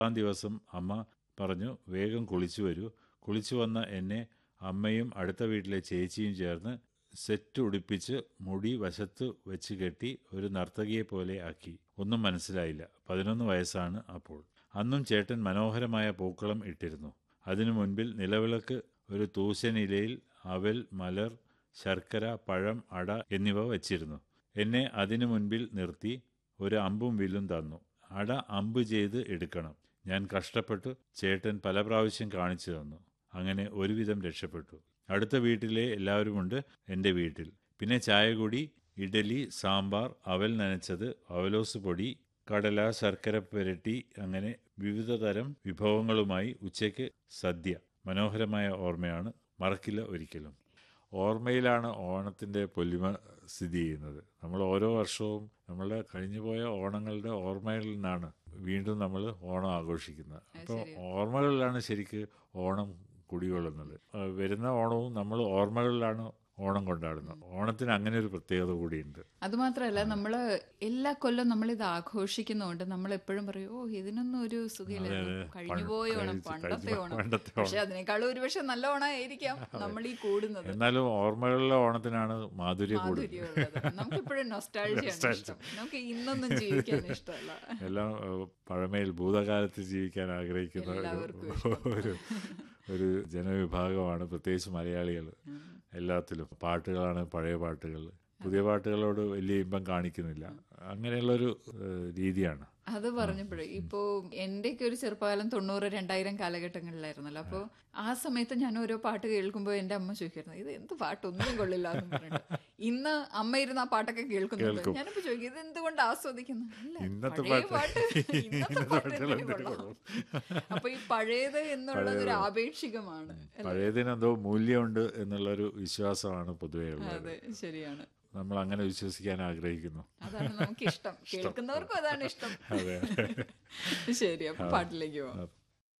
ആ ദിവസം അമ്മ പറഞ്ഞു വേഗം കുളിച്ചു വരൂ കുളിച്ചു വന്ന എന്നെ അമ്മയും അടുത്ത വീട്ടിലെ ചേച്ചിയും ചേർന്ന് സെറ്റ് ഉടുപ്പിച്ച് മുടി വശത്ത് വെച്ച് കെട്ടി ഒരു നർത്തകിയെ പോലെ ആക്കി ഒന്നും മനസ്സിലായില്ല പതിനൊന്ന് വയസ്സാണ് അപ്പോൾ അന്നും ചേട്ടൻ മനോഹരമായ പൂക്കളം ഇട്ടിരുന്നു അതിനു മുൻപിൽ നിലവിളക്ക് ഒരു തൂശനിലയിൽ അവൽ മലർ ശർക്കര പഴം അട എന്നിവ വച്ചിരുന്നു എന്നെ അതിനു മുൻപിൽ നിർത്തി ഒരു അമ്പും വില്ലും തന്നു അട അമ്പ് ചെയ്ത് എടുക്കണം ഞാൻ കഷ്ടപ്പെട്ടു ചേട്ടൻ പല പ്രാവശ്യം കാണിച്ചു തന്നു അങ്ങനെ ഒരുവിധം രക്ഷപ്പെട്ടു അടുത്ത വീട്ടിലെ എല്ലാവരുമുണ്ട് എൻ്റെ വീട്ടിൽ പിന്നെ ചായ കൂടി ഇഡലി സാമ്പാർ അവൽ നനച്ചത് അവലോസ് പൊടി കടല ശർക്കര പുരട്ടി അങ്ങനെ വിവിധ തരം വിഭവങ്ങളുമായി ഉച്ചയ്ക്ക് സദ്യ മനോഹരമായ ഓർമ്മയാണ് മറക്കില്ല ഒരിക്കലും ഓർമ്മയിലാണ് ഓണത്തിൻ്റെ പൊലിമ സ്ഥിതി ചെയ്യുന്നത് നമ്മൾ ഓരോ വർഷവും നമ്മളുടെ കഴിഞ്ഞുപോയ ഓണങ്ങളുടെ ഓർമ്മയിൽ നിന്നാണ് വീണ്ടും നമ്മൾ ഓണം ആഘോഷിക്കുന്നത് അപ്പോൾ ഓർമ്മകളിലാണ് ശരിക്ക് ഓണം കുടികൊള്ളുന്നത് ആ, വരുന്ന ഓണവും നമ്മൾ ഓർമ്മകളിലാണ് ഓണം കൊണ്ടാടുന്നത് ഓണത്തിന് അങ്ങനെ ഒരു പ്രത്യേകത കൂടിയുണ്ട് അതുമാത്രമല്ല നമ്മൾ എല്ലാ കൊല്ലം നമ്മൾ ഇത് ആഘോഷിക്കുന്നുണ്ട് നമ്മൾ എപ്പോഴും പറയും ഓ ഇതിനൊന്നും ഒരു സുഖമില്ലായിരുന്നു കഴിഞ്ഞുപോയ ഓണം കഴിച്ച് പണ്ടത്തെ കഴിഞ്ഞ- ഓണം പണ്ടത്തെ പക്ഷെ അതിനേക്കാളും ഒരുപക്ഷെ നല്ല ഓണമായിരിക്കാം നമ്മൾ ഈ കൂടുന്നത് എന്നാലും ഓർമ്മകളിലെ ഓണത്തിനാണ് മാധുര്യം കൂടുതൽ മാധുര്യമുള്ളത് നമുക്ക് ഇപ്പോഴും നൊസ്റ്റാൾജിയാണ് ഇഷ്ടം നമുക്ക് ഇന്നൊന്നും ജീവിക്കാൻ ഇഷ്ടമല്ല എല്ലാം ഏഹ്, പഴമയിൽ ഭൂതകാലത്ത് ജീവിക്കാൻ ആഗ്രഹിക്കുന്ന ഒരു- എല്ലാവർക്കും ഒരു ഒരു ജനവിഭാഗമാണ് പ്രത്യേകിച്ച് മലയാളികൾ എല്ലാത്തിലും പാട്ടുകളാണ് പഴയ പാട്ടുകൾ പുതിയ പാട്ടുകളോട് വലിയ ഇമ്പം കാണിക്കുന്നില്ല അങ്ങനെയുള്ളൊരു ഏഹ്, രീതിയാണ് അത് പറഞ്ഞപ്പോഴേ ഇപ്പോ എന്റെയൊക്കെ ഒരു ചെറുപ്പകാലം തൊണ്ണൂറ് രണ്ടായിരം കാലഘട്ടങ്ങളിലായിരുന്നല്ലോ അപ്പോൾ ആ സമയത്ത് ഞാൻ ഓരോ പാട്ട് കേൾക്കുമ്പോൾ എന്റെ അമ്മ ചോദിക്കായിരുന്നു ഇത് എന്ത് പാട്ടൊന്നും കൊള്ളില്ല എന്ന് പറഞ്ഞിട്ട് ഇന്ന് അമ്മ ഇരുന്ന് ആ പാട്ടൊക്കെ കേൾക്കുന്നുണ്ട് ഞാനിപ്പോ ചോദിക്കും ഇത് എന്തുകൊണ്ട് ആസ്വദിക്കുന്നു അല്ല, ഇന്നത്തെ പഴയ പാട്ട് പാട്ട് ഇന്നത്തെ ഇന്നത്തെ പാട്ട് പാട്ടുകൾ എന്തിനു എന്തിനു കൊള്ളാം? അപ്പൊ ഈ പഴയത് എന്നുള്ളത് ഒരു ആപേക്ഷികമാണ് പഴയതിനെന്തോ മൂല്യമുണ്ട് എന്നുള്ളൊരു വിശ്വാസമാണ് പൊതുവേ ഉള്ളത് അതെ ശരിയാണ് നമ്മൾ അങ്ങനെ വിശ്വസിക്കാൻ ആഗ്രഹിക്കുന്നു അതാണ് നമുക്ക് ഇഷ്ടം കേൾക്കുന്നവർക്കും അതാണ് ഇഷ്ടം അതെ ശരി അപ്പൊ പാട്ടിലേക്ക് പോവാം